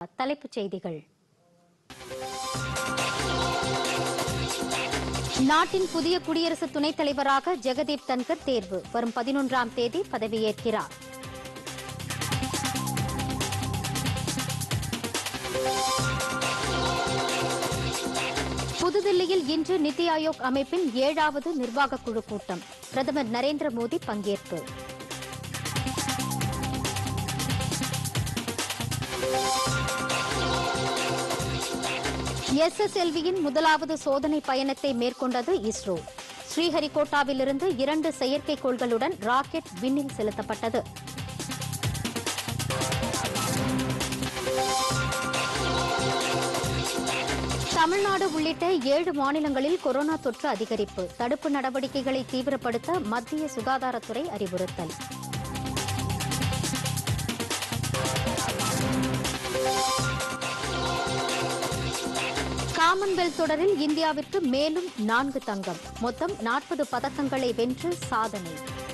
தலைப்புச் செய்திகள் நாட்டின் புதிய குடியரசு துணைத் தலைவராக ஜெகதீப் தன்கர் தேர்வு வரும் பதினொன்றாம் தேதி பதவியேற்கிறார் புதுதில்லியில் இன்று நித்தி ஆயோக் அமைப்பின் ஏழாவது நிர்வாக குழு கூட்டம் பிரதமர் நரேந்திர மோடி பங்கேற்பு எஸ்எஸ்எல்வியின் முதலாவது சோதனை பயணத்தை மேற்கொண்டது இஸ்ரோ ஸ்ரீஹரிகோட்டாவிலிருந்து இரண்டு செயற்கைக்கோள்களுடன் ராக்கெட் விண்ணில் செலுத்தப்பட்டது தமிழ்நாடு உள்ளிட்ட ஏழு மாநிலங்களில் கொரோனா தொற்று அதிகரிப்பு தடுப்பு நடவடிக்கைகளை தீவிரப்படுத்த மத்திய சுகாதாரத்துறை அறிவுறுத்தல் காமன்வெல்த் தொடரில் இந்தியாவிற்கு மேலும் நான்கு தங்கம் மொத்தம் நாற்பது பதக்கங்களை வென்று சாதனை